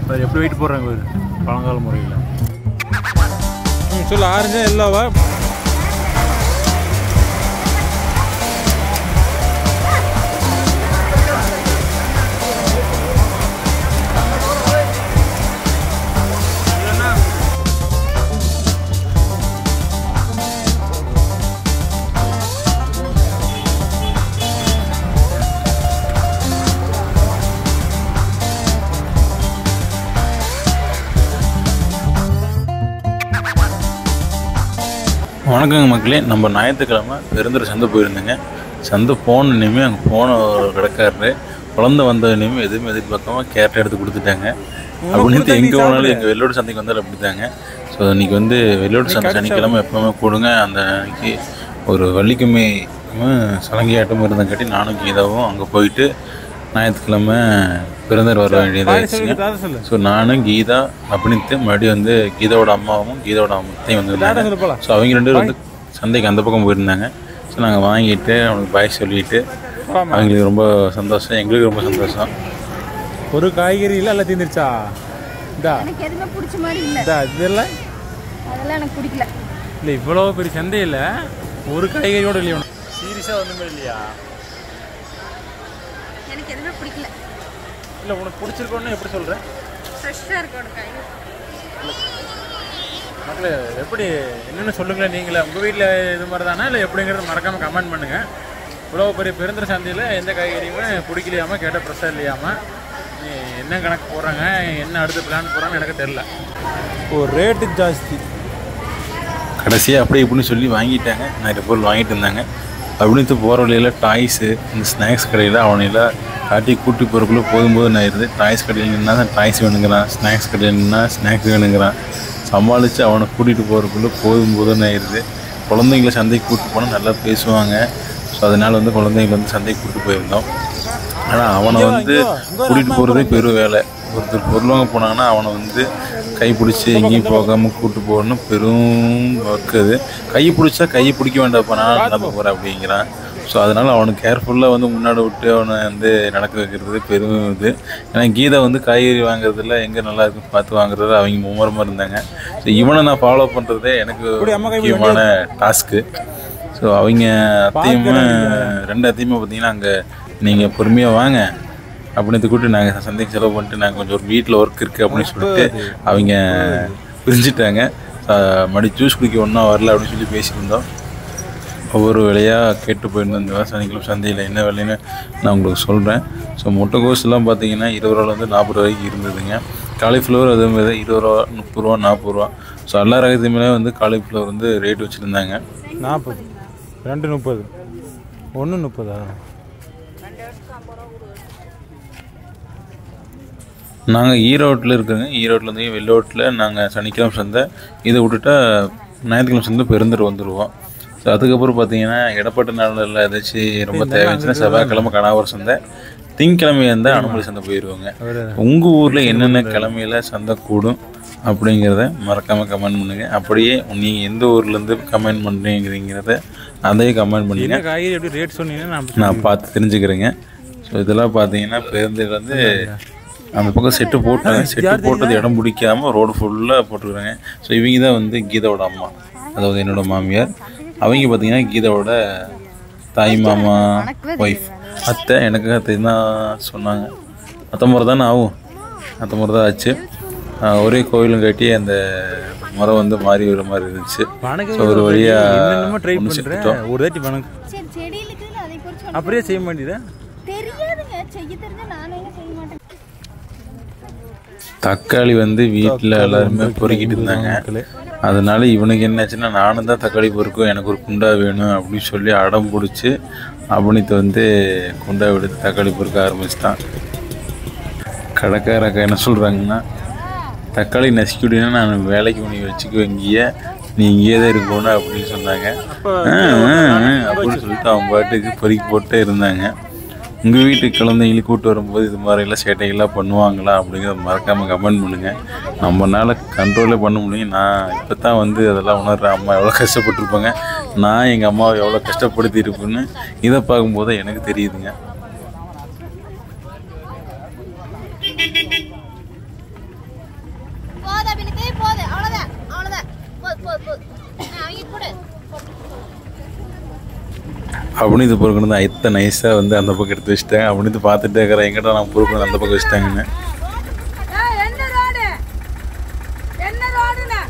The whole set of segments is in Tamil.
பாரு எப்படி வெயிட் போடுறாங்க பாரு பழங்கால முறையில் ம் சொல்லு ஆரஞ்சா எல்லாவா வணக்கங்க மக்களே நம்ம ஞாயிற்றுக்கிழமை பெருந்துறை சந்தை போயிருந்தேங்க சந்தை போன இனிமே அங்கே போன ஒரு கடைக்காரரு குழந்தை வந்த இனிமே எதுவுமே எதிர்பார்க்காம கேரட் எடுத்து கொடுத்துட்டாங்க அப்படின்னு எங்கே போனாலும் எங்கள் வெள்ளோடு சந்தைக்கு வந்தாலும் அப்படித்தாங்க ஸோ இன்னைக்கு வந்து வெள்ளோடு சந்தை சனிக்கிழமை எப்பவுமே போடுங்க அந்த அன்னைக்கு ஒரு வள்ளிக்குமே சலங்கையாட்டமும் இருந்தங்காட்டி நானும் கீதாவும் அங்கே போயிட்டு ஞாயிற்றுக்கிழமை பிறந்தர் வர வேண்டியதாகிடுச்சுங்க தாத்தா சொல்லு ஸோ நானும் கீதா அப்படின்ட்டு மறுபடியும் வந்து கீதாவோட அம்மாவும் கீதாவோட அம்மையும் வந்து தாத்தா சொல்லு போலாம் ஸோ அவங்க ரெண்டு பேரும் வந்து சந்தைக்கு அந்த பக்கம் போயிருந்தாங்க ஸோ நாங்கள் வாங்கிட்டு அவனுக்கு பாய் சொல்லிட்டு போலாமா அவங்களுக்கு ரொம்ப சந்தோஷம் எங்களுக்கு ரொம்ப சந்தோஷம் ஒரு காய்கறி இல்லை எல்லாம் தீர்ந்துருச்சா இந்தா எனக்கு எதுவுமே பிடிச்ச மாதிரி இல்லை இந்தா இதெல்லாம் அதெல்லாம் எனக்கு பிடிக்கல இல்லை இவ்வளோ பெரிய சந்தையில் ஒரு காய்கறியோட இல்லையா சீரியஸாக ஒன்றுமே இல்லையா எனக்கு எதுவுமே பிடிக்கல இல்லை உனக்கு பிடிச்சிருக்கோன்னு எப்படி சொல்கிறேன் ஃப்ரெஷ்ஷாக இருக்கு ஒரு காய் மக்களே எப்படி என்னென்னு சொல்லுங்களேன் நீங்களே உங்கள் வீட்டில் இது மாதிரி தானே இல்லை எப்படிங்கிறது மறக்காமல் கமெண்ட் பண்ணுங்கள் இவ்வளோ பெரிய பெருந்திர சந்தையில் எந்த காய்கறியுமே பிடிக்கலையாமல் கேட்ட ப்ரெஷ்ஷாக இல்லையாமல் நீ என்ன கணக்கு போடுறாங்க என்ன அடுத்த பிளான் போடுறாங்கன்னு எனக்கு தெரில ஒரு ரேட்டு ஜாஸ்தி கடைசியாக அப்படி இப்படின்னு சொல்லி வாங்கிட்டாங்க நிறைய பொருள் வாங்கிட்டு இருந்தாங்க அப்படின்ட்டு போகிற வழியில் டாய்ஸு இந்த ஸ்நாக்ஸ் கடையில் அவனையில காட்டி கூட்டி போகிறக்குள்ளே போதும் போதும் ஆயிடுது டாய்ஸ் கடையில் நின்னா டாய்ஸ் வேணுங்கிறான் ஸ்நாக்ஸ் கடையில் நின்னா ஸ்நாக்ஸ் வேணுங்கிறான் சமாளித்து அவனை கூட்டிகிட்டு போகிறக்குள்ளே போதும் போதும்னு ஆயிடுது குழந்தைங்கள சந்தைக்கு கூப்பிட்டு போனால் நல்லா பேசுவாங்க ஸோ அதனால் வந்து குழந்தைங்கள வந்து சந்தைக்கு கூப்பிட்டு போயிருந்தோம் ஆனால் அவனை வந்து கூட்டிகிட்டு போகிறதே பெரும் வேலை ஒருத்தர் பொருள் வாங்க போனாங்கன்னா அவனை வந்து கை பிடிச்சி எங்கேயும் போகாமல் கூப்பிட்டு போகணும் பெரும் ஒர்க் அது கை பிடிச்சா கையை பிடிக்க வேண்டாம்ப்பா நான் நடந்து போகிறேன் அப்படிங்கிறான் ஸோ அதனால் அவனுக்கு கேர்ஃபுல்லாக வந்து முன்னாடி விட்டு அவனை வந்து நடக்க வைக்கிறது பெரும் இது ஏன்னா கீதா வந்து காய்கறி வாங்குறதுல எங்கே நல்லா இருக்குன்னு பார்த்து வாங்குறது அவங்க மும்மரமாக இருந்தாங்க ஸோ இவனை நான் ஃபாலோ பண்ணுறதே எனக்கு முக்கியமான டாஸ்க்கு ஸோ அவங்க அத்தையுமே ரெண்டு அத்தையுமே பார்த்தீங்கன்னா அங்கே நீங்கள் பொறுமையாக வாங்க அப்படின்னு கூப்பிட்டு நாங்கள் சந்தைக்கு செலவு பண்ணிட்டு நாங்கள் கொஞ்சம் ஒரு வீட்டில் ஒர்க் இருக்குது அப்படின்னு சொல்லிட்டு அவங்க பிரிஞ்சுட்டாங்க அஹ் மறுபடியும் ஜூஸ் குடிக்க ஒன்றா வரல அப்படின்னு சொல்லி பேசியிருந்தோம் ஒவ்வொரு விலையாக கேட்டு போயிருந்தோம் இந்த சனிக்கிழமை சந்தையில் என்ன விலைன்னு நான் உங்களுக்கு சொல்கிறேன் ஸோ முட்டைகோஸ்லாம் பார்த்தீங்கன்னா இருபது ரூபாலேருந்து நாற்பது ரூபாய்க்கு இருந்ததுங்க காலிஃப்ளவர் அதே மாதிரி தான் இருபது ரூபா முப்பது ரூபா நாற்பது ரூபா ஸோ எல்லா ரகத்தையுமே வந்து காலிஃப்ளவர் வந்து ரேட் வச்சுருந்தாங்க நாற்பது ரெண்டு முப்பது ஒன்று முப்பதா நாங்கள் ஈரோட்டில் இருக்கிறோங்க ஈரோட்டிலேருந்து வெள்ளோட்டில் நாங்கள் சனிக்கிழமை சந்தை இதை விட்டுட்டா ஞாயிற்றுக்கிழமை சந்தை பெருந்தர் வந்துடுவோம் ஸோ அதுக்கப்புறம் பார்த்தீங்கன்னா இடப்பட்ட நாளில் ஏதாச்சும் ரொம்ப தேவைச்சுன்னா செவ்வாய்க்கிழமை கணவர் சந்தை திங்கக்கிழமை இருந்தால் அனுமதி சந்தை போயிடுவாங்க உங்கள் ஊரில் என்னென்ன கிழமையில சந்தை கூடும் அப்படிங்கிறத மறக்காமல் கமெண்ட் பண்ணுங்கள் அப்படியே நீங்கள் எந்த ஊர்லேருந்து கமெண்ட் பண்ணுறீங்கிறத அதையும் கமெண்ட் பண்ணுங்க என்ன காய்கறி எப்படி ரேட் சொன்னீங்கன்னா நான் நான் பார்த்து தெரிஞ்சுக்கிறேங்க ஸோ இதெல்லாம் பார்த்தீங்கன்னா பேருந்தில் வந்து அந்த பக்கம் செட்டு போட்டாங்க செட்டு போட்டது இடம் பிடிக்காம ரோடு ஃபுல்லாக போட்டுருக்காங்க ஸோ இவங்க தான் வந்து கீதாவோட அம்மா அதாவது என்னோட மாமியார் அவங்க பார்த்தீங்கன்னா கீதாவோட தாய் மாமா ஒய்ஃப் அத்தை எனக்கு அத்தை தான் சொன்னாங்க அத்தை முறை தானே ஆகும் அத்தை முறை தான் ஆச்சு ஆஹ் ஒரே கோயிலும் கட்டி அந்த முறை வந்து மாறி வர மாதிரி இருந்துச்சு வணக்கம் ஸோ ஒரு என்னென்னமோ ட்ரை வழியாக ஒன்று பண்ணுறேன் சேர்த்துட்டோம் ஒரு தாட்டி வணக்கம் சரி செடியில் இருக்குது அதை குறித்து அப்படியே செய்ய மாட்டேதா தெரியாதுங்க செய்ய தெரிஞ்சா நானே செய்ய மாட்டேன் தக்காளி வந்து வீட்டில் எல்லாருமே பொறுக்கிட்டு இருந்தாங்க அதனால இவனுக்கு என்னாச்சுன்னா நானும் தான் தக்காளி பொறுக்கும் எனக்கு ஒரு குண்டா வேணும் அப்படின்னு சொல்லி அடம் பிடிச்சி அவனித்து வந்து குண்டா எடுத்து தக்காளி பொறுக்க ஆரம்பிச்சிட்டான் கடைக்கார அக்கா என்ன சொல்கிறாங்கன்னா தக்காளி நசுக்கிவிட்டீங்கன்னா நான் வேலைக்கு உனி வச்சுக்க இங்கேயே நீ இங்கேயே தான் இருக்கணும் அப்படின்னு சொன்னாங்க ஆ, ஆ, ஆ, அப்படின்னு சொல்லிட்டு அவன் பாட்டுக்கு பொறுக்கி போட்டே இருந்தாங்க உங்கள் வீட்டு குழந்தைங்களுக்கு கூட்டு வரும்போது இது மாதிரிலாம் சேட்டைகள்லாம் பண்ணுவாங்களா அப்படிங்கிறத மறக்காமல் கமெண்ட் பண்ணுங்கள் நம்மனால கண்ட்ரோலே பண்ண முடியும் நான் இப்போ தான் வந்து அதெல்லாம் உணர்றேன் அம்மா எவ்வளோ கஷ்டப்பட்டிருப்பாங்க நான் எங்கள் அம்மாவை எவ்வளோ கஷ்டப்படுத்தி இருப்பேன்னு இதை பார்க்கும்போது எனக்கு தெரியுதுங்க அப்படின்னு இது பொறுக்கணும் தான் ஐத்த நைஸாக வந்து அந்த பக்கம் எடுத்து வச்சுட்டாங்க அப்படின்னு இது பார்த்துட்டே இருக்கிறேன் எங்கிட்ட நான் பொறுக்கணும் அந்த பக்கம் வச்சுட்டாங்கன்னு என்ன ரோடு என்ன ரோடுண்ணே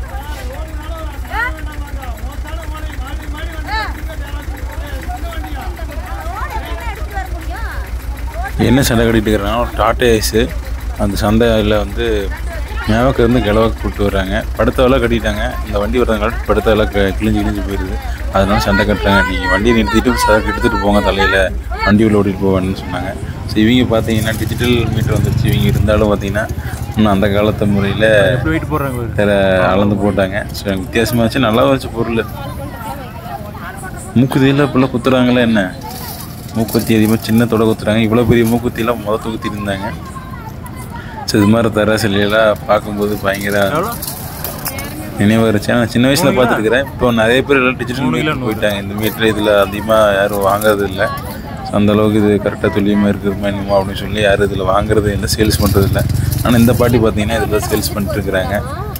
என்ன சண்டை கட்டிட்டு இருக்கிறாங்கன்னா ஒரு டாட்டா ஐஸு அந்த சந்தையில் வந்து மேவக்கு இருந்து கிழவாக்கு கூப்பிட்டு வர்றாங்க படுத்த வேலை கட்டிட்டாங்க இந்த வண்டி வர்றதுனால படுத்த வேலை க- கிழிஞ்சு கிழிஞ்சு போயிடுது அதனால சண்டை கட்டுறாங்க நீங்கள் வண்டியை நிறுத்திட்டு சரக்கு எடுத்துகிட்டு போங்க தலையில் வண்டி உள்ள ஓட்டிகிட்டு போவேன்னு சொன்னாங்க ஸோ இவங்க பார்த்தீங்கன்னா டிஜிட்டல் மீட்டர் வந்துருச்சு இவங்க இருந்தாலும் பார்த்தீங்கன்னா இன்னும் அந்த காலத்து முறையில் எப்படி வெயிட் போடுறாங்க வேற அளந்து போட்டாங்க ஸோ வித்தியாசமாக வச்சு நல்லா வச்சு பொருள் மூக்குத்தியில் இப்போல்லாம் குத்துறாங்களா என்ன மூக்குத்தி அதிகமாக சின்ன தொட குத்துறாங்க இவ்வளோ பெரிய மூக்குத்தியெல்லாம் முத குத்திட்டு இருந்தாங்க ஸோ இது மாதிரி தர சிலையெல்லாம் பார்க்கும்போது பயங்கர நினைவாக இருந்துச்சு நான் சின்ன வயசில் பார்த்துருக்குறேன் இப்போ நிறைய பேர் எல்லாம் டிஜிட்டல் மீட்டர் போயிட்டாங்க இந்த மீட்டர் இதில் அதிகமாக யாரும் வாங்குறது இல்லை ஸோ அந்த அளவுக்கு இது கரெக்டாக துல்லியமாக இருக்குமா என்னமோ அப்படின்னு சொல்லி யாரும் இதில் வாங்குறது இல்லை சேல்ஸ் பண்ணுறது இல்லை ஆனால் இந்த பாட்டி பார்த்தீங்கன்னா இதில் சேல்ஸ் பண்ணிட்டு இருக்கிறாங்க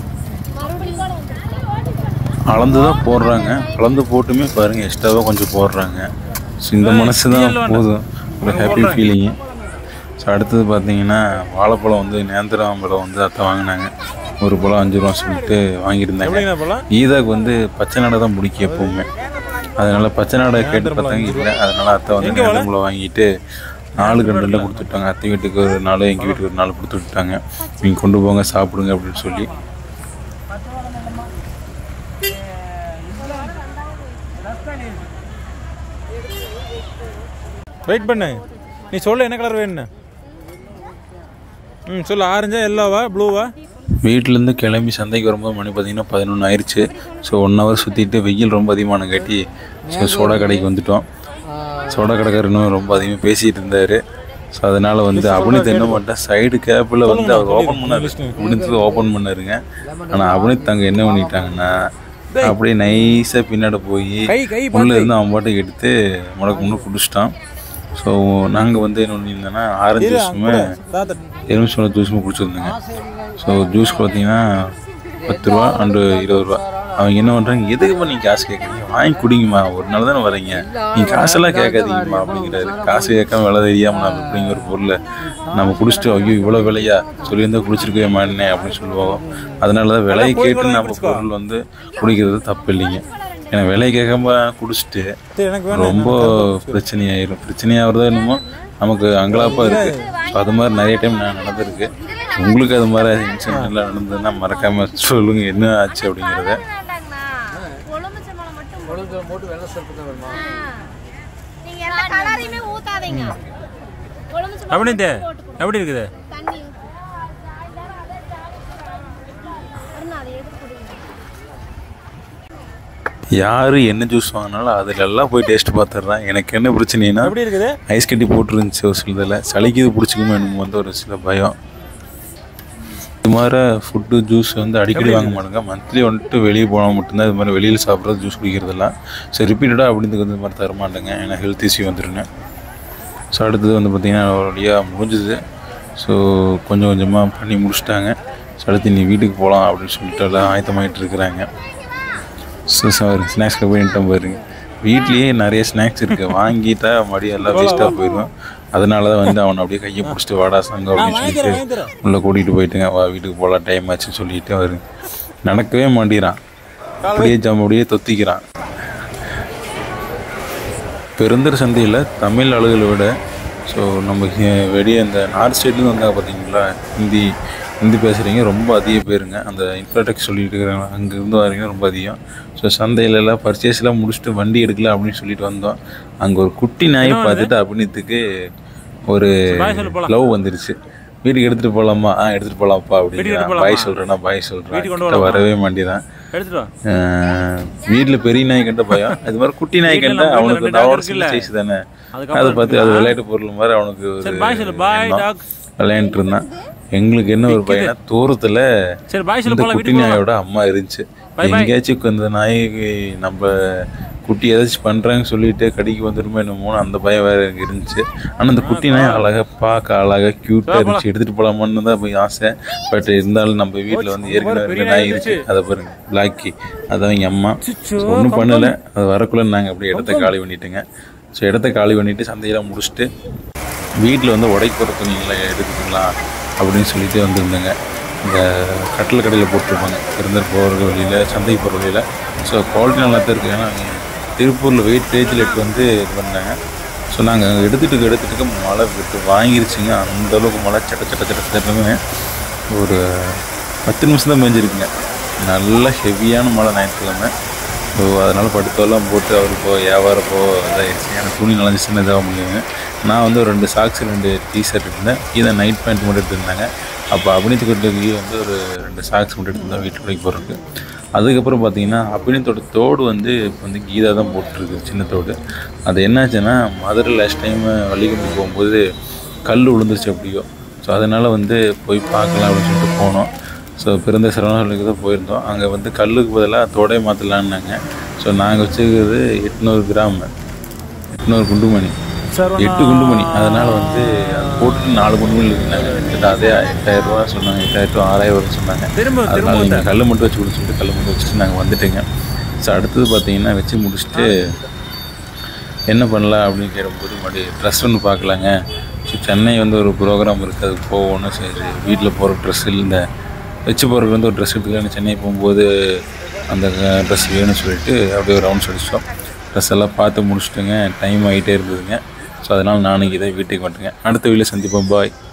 அளந்து தான் போடுறாங்க அளந்து போட்டுமே பாருங்கள் எக்ஸ்ட்ராவாக கொஞ்சம் போடுறாங்க ஸோ இந்த மனசு தான் போதும் ஒரு ஹாப்பி ஃபீலிங்கு ஸோ அடுத்தது பார்த்தீங்கன்னா வாழைப்பழம் வந்து நேந்திரம் பழம் வந்து அத்தை வாங்கினாங்க ஒரு பழம் அஞ்சு ரூபா சொல்லிட்டு வாங்கியிருந்தாங்க எப்படிங்கண்ணா போலாம் ஈதாக்கு வந்து பச்சை நாடை தான் பிடிக்கும் எப்பவுமே அதனால பச்சை நாடை கேட்டு பார்த்தாங்க இல்லை அதனால அத்தை வந்து நேந்திரம்பழம் வாங்கிட்டு நாலு கண்டில் கொடுத்துட்டாங்க அத்தை வீட்டுக்கு ஒரு நாலு எங்கள் வீட்டுக்கு ஒரு நாலு கொடுத்து விட்டாங்க நீங்கள் கொண்டு போங்க சாப்பிடுங்க அப்படின்னு சொல்லி வெயிட் பண்ணு நீ சொல்லு என்ன கலர் வேணும்னு ம் சொல்லு ஆரஞ்சா எல்லோவா ப்ளூவா வீட்டிலேருந்து கிளம்பி சந்தைக்கு வரும்போது மணி பார்த்தீங்கன்னா பதினொன்று ஆயிடுச்சு ஸோ ஒன் ஹவர் சுற்றிட்டு வெயில் ரொம்ப அதிகமான காட்டி ஸோ சோடா கடைக்கு வந்துட்டோம் சோடா கடைக்காரர் இன்னும் ரொம்ப அதிகமாக பேசிகிட்டு இருந்தார் ஸோ அதனால் வந்து அபினித் என்ன பண்ணிட்டேன் சைடு கேப்பில் வந்து அவர் ஓப்பன் பண்ணார் அபினித் ஓப்பன் பண்ணாருங்க ஆனால் அபினித் அங்கே என்ன பண்ணிட்டாங்கன்னா அப்படியே நைஸாக பின்னாடி போய் கை கை உள்ளே இருந்து அவன் பாட்டுக்கு எடுத்து முடக்கு முன்னே குடிச்சிட்டான் ஸோ நாங்கள் வந்து என்ன பண்ணியிருந்தோன்னா ஆரஞ்சு ஜூஸுமே தாத்தா எலுமிச்சம்பழம் ஜூஸுமே குடிச்சிருந்தேங்க ஸோ ஜூஸ் பார்த்தீங்கன்னா பத்து ரூபா அண்டு இருபது ரூபா அவங்க என்ன பண்ணுறாங்க எதுக்குப்பா நீங்கள் காசு கேட்குறீங்க வாங்கி குடிங்கம்மா ஒரு நாள் தானே வரீங்க நீங்கள் காசெல்லாம் கேட்காதீங்கம்மா அப்படிங்கிறாரு காசு கேட்காம விலை தெரியாமல் நம்ம அப்படிங்கிற ஒரு பொருளை நம்ம குடிச்சிட்டு ஐயோ இவ்வளோ விலையா சொல்லியிருந்தா குடிச்சிருக்கவே மாட்டேனே அப்படின்னு சொல்லுவோம் அதனால தான் விலையை கேட்டு நம்ம பொருள் வந்து குடிக்கிறது தப்பு இல்லைங்க ஏன்னா விலையை கேட்காம குடிச்சிட்டு சரி எனக்கு வேணும் ரொம்ப பிரச்சனையாயிரும் பிரச்சனையாகிறதோ என்னமோ நமக்கு அங்கலாப்பா இருக்கு ஸோ அது மாதிரி நிறைய டைம் நான் நடந்திருக்கு உங்களுக்கு அது மாதிரி இன்சிடென்ட் எல்லாம் நடந்ததுன்னா மறக்காம சொல்லுங்க என்ன ஆச்சு அப்படிங்கிறத வேண்டாங்கண்ணா எலுமிச்சம்பழம் மட்டும் போட்டு வெள்ளை சர்ப்பு நீங்க எல்லா கலரையுமே ஊத்தாதீங்க எலுமிச்சம்பழம் அப்படின்ட்டு எப்படி இருக்குது தண்ணி அருணா, அதை எடுத்து குடிங்க. யாரு என்ன ஜூஸ் வாங்கினாலும் அதுல எல்லாம் போய் டேஸ்ட் பார்த்துடுறேன் எனக்கு என்ன பிரச்சனைனா எப்படி இருக்குது ஐஸ் கட்டி போட்டுருந்துச்சு ஒரு சிலதில் சளிக்கு இது பிடிச்சிக்குமோ என்னமோ வந்து ஒரு சில பயம் இது மாதிரி ஃபுட்டு ஜூஸ் வந்து அடிக்கடி வாங்க மாட்டாங்க மந்த்லி வந்துட்டு வெளியே போனால் மட்டும்தான் இது மாதிரி வெளியில் சாப்பிட்றது ஜூஸ் குடிக்கிறதெல்லாம் ஸோ ரிப்பீட்டடாக அப்படின்னு வந்து இது மாதிரி தர மாட்டேங்க ஏன்னா ஹெல்த் இஷ்யூ வந்துருங்க ஸோ அடுத்தது வந்து பார்த்திங்கன்னா வழியாக முடிஞ்சுது ஸோ கொஞ்சம் கொஞ்சமாக பண்ணி முடிச்சிட்டாங்க ஸோ அடுத்து நீ வீட்டுக்கு போகலாம் அப்படின்னு சொல்லிட்டு எல்லாம் ஆயத்தமாயிட்டு இருக்கிறாங்க ஸோ சார் ஸ்நாக்ஸ் போயிட்டோம் பாருங்க வீட்லேயே நிறைய ஸ்நாக்ஸ் இருக்குது வாங்கிட்டா மறுபடியும் எல்லாம் வேஸ்ட்டாக போயிடும் அதனால தான் வந்து அவனை அப்படியே கையை பிடிச்சிட்டு வாடா சங்கம் அப்படின்னு சொல்லிட்டு உள்ளே கூட்டிகிட்டு போயிட்டுங்க வா வீட்டுக்கு போகலாம் டைம் ஆச்சுன்னு சொல்லிட்டு அவரு நடக்கவே மாட்டேறான் அப்படியே ஜம் அப்படியே தொத்திக்கிறான் பெருந்தர் சந்தையில் தமிழ் ஆளுகளை விட ஸோ நம்ம ஹி- வெளியே இந்த நார்த் ஸ்டேட்லேருந்து வந்தாங்க பார்த்தீங்களா ஹிந்தி ஹிந்தி பேசுகிறீங்க ரொம்ப அதிக பேருங்க அந்த இன்ஃப்ராடெக் சொல்லிட்டு இருக்கிறாங்க அங்கேருந்து வரீங்க ரொம்ப அதிகம் ஸோ சந்தையில எல்லாம் பர்ச்சேஸ்லாம் முடிச்சுட்டு வண்டி எடுக்கல அப்படின்னு சொல்லிட்டு வந்தோம் அங்கே ஒரு குட்டி நாயை பார்த்துட்டு அபினித்துக்கு ஒரு லவ் வந்துருச்சு வீட்டுக்கு எடுத்துகிட்டு போகலாமா ஆ எடுத்துகிட்டு போகலாம்ப்பா அப்படிங்கிறான் பாய் சொல்கிறேன்னா பாய் சொல்கிறேன் வரவே மாட்டேறான் எடுத்துட்டு வா வீட்டில் பெரிய நாய் கண்ட பயம் அது மாதிரி குட்டி நாய் கண்ட நம்ம அவனுக்கு வீட்ல வந்து dog அவனோட இருக்குல்ல? சின்ன சைஸ் தானே அதுக்கப்புறம் அதை பார்த்து அது விளையாட்டு பொருள் மாதிரி அவனுக்கு ஒரு சரி, bye சொல்லு. Bye, எண்ணம். dog. விளையாண்டுட்டு இருந்தான் எங்களுக்கு என்ன ஒரு பையனா தூரத்துல சரி பாய் சொல்லு இந்த போலாம் குட்டி வீட்டுக்கு போலாம். நாயோட அம்மா இருந்துச்சு Bye, bye. எங்கேயாச்சும் இந்த நாய்க்கு நம்ம குட்டி ஏதாச்சும் பண்றாங்கன்னு சொல்லிட்டு கடிக்கு வந்துருமோ என்னமோ அந்த பயம் வேற எனக்கு இருந்துச்சு ஆனா அந்த குட்டி நாய் அழகா பார்க்க அழகா கியூட்டா இருந்துச்சு எடுத்துட்டு போலாமான்னு தான் போய் ஆசை பட் இருந்தாலும் நம்ம வீட்டுல வந்து ஏற்கனவே ரெண்டு நாய் இருக்கு அதை பாருங்க பிளாக்கி அதான் எங்க அம்மா ஒன்றும் பண்ணல அது வரக்குள்ள நாங்க அப்படியே இடத்த காலி பண்ணிட்டுங்க ஸோ இடத்த காலி பண்ணிவிட்டு சந்தையெல்லாம் முடிச்சுட்டு வீட்டில் வந்து உடைக்கு போகிற துணிகளை எடுத்துக்கலாம் அப்படின்னு சொல்லிட்டு வந்திருந்தேங்க இந்த கட்டில் கடையில் போட்டிருப்பாங்க பெருந்தர் போகிற வழியில் சந்தைக்கு போகிற வழியில் ஸோ குவாலிட்டி நல்லா தான் இருக்குது ஏன்னா திருப்பூரில் வெயிட் பேஜில் எடுத்து வந்து இது பண்ணாங்க ஸோ நாங்கள் அங்கே எடுத்துகிட்டு எடுத்துட்டு மழை விட்டு வாங்கிருச்சுங்க அந்த அளவுக்கு மழை சட்ட சட்ட சட்ட சட்டமே ஒரு பத்து நிமிஷம் தான் மேய்ஞ்சிருக்குங்க நல்ல ஹெவியான மழை ஞாயிற்றுக்கிழமை ஸோ அதனால் படுத்தெல்லாம் போட்டு அவர் போ வியாபாரம் போ இதாகிடுச்சு எனக்கு துணி நனைஞ்சிச்சுன்னு இதாக முடியுங்க நான் வந்து ஒரு ரெண்டு சாக்ஸ் ரெண்டு டிஷர்ட் இருந்தேன் இதை நைட் பேண்ட் மட்டும் எடுத்திருந்தாங்க அப்போ அபினித் கொட்டுக்கு வந்து ஒரு ரெண்டு சாக்ஸ் மட்டும் எடுத்திருந்தேன் வீட்டுக்குள்ளே போகிறதுக்கு அதுக்கப்புறம் பார்த்தீங்கன்னா அபினித்தோட தோடு வந்து இப்போ வந்து கீதா தான் போட்டிருக்கு சின்ன தோடு அது என்னாச்சுன்னா மதுரை லாஸ்ட் டைம் வள்ளிக்கும்பி போகும்போது கல் விழுந்துருச்சு அப்படியோ ஸோ அதனால் வந்து போய் பார்க்கலாம் அப்படின்னு சொல்லிட்டு போனோம் ஸோ பிறந்த சரவணர்களுக்கு தான் போயிருந்தோம் அங்கே வந்து கல்லுக்கு பதிலாக தோடை மாற்றலான்னாங்க ஸோ நாங்கள் வச்சுருக்கிறது எட்நூறு கிராம் எட்நூறு குண்டுமணி எட்டு குண்டுமணி அதனால் வந்து அது போட்டு நாலு குண்டுமணி இருந்தாங்க கிட்டத்தட்ட அதே எட்டாயிரம் ரூபா சொன்னாங்க எட்டாயிரம் to ஆறாயிரம் வரும்னு சொன்னாங்க திரும்ப அதனால் நீங்கள் கல் மட்டும் வச்சு கொடுத்து சொல்லிட்டு கல் மட்டும் வச்சுட்டு நாங்கள் வந்துட்டேங்க ஸோ அடுத்தது பார்த்தீங்கன்னா வச்சு முடிச்சுட்டு என்ன பண்ணலாம் அப்படின்னு கேட்கும்போது மறுபடியும் ட்ரெஸ் ஒன்று பார்க்கலாங்க ஸோ சென்னை வந்து ஒரு ப்ரோக்ராம் இருக்குது அதுக்கு போகணும் சரி வீட்டில் போகிற ட்ரெஸ் இந்த வச்சு போகிறதுக்கு வந்து ஒரு ட்ரெஸ் எடுத்துக்கலாம் சென்னை போகும்போது அந்த ட்ரெஸ் வேணும்னு சொல்லிட்டு அப்படியே ஒரு ரவுண்ட்ஸ் அடிச்சிட்டோம் ட்ரெஸ் எல்லாம் பார்த்து முடிச்சுட்டுங்க டைம் ஆகிட்டே இருந்ததுங்க ஸோ அதனால் நாளைக்கு இதை வீட்டுக்கு வந்துட்டுங்க அடுத்த வீட்டில் சந்திப்போம் பாய்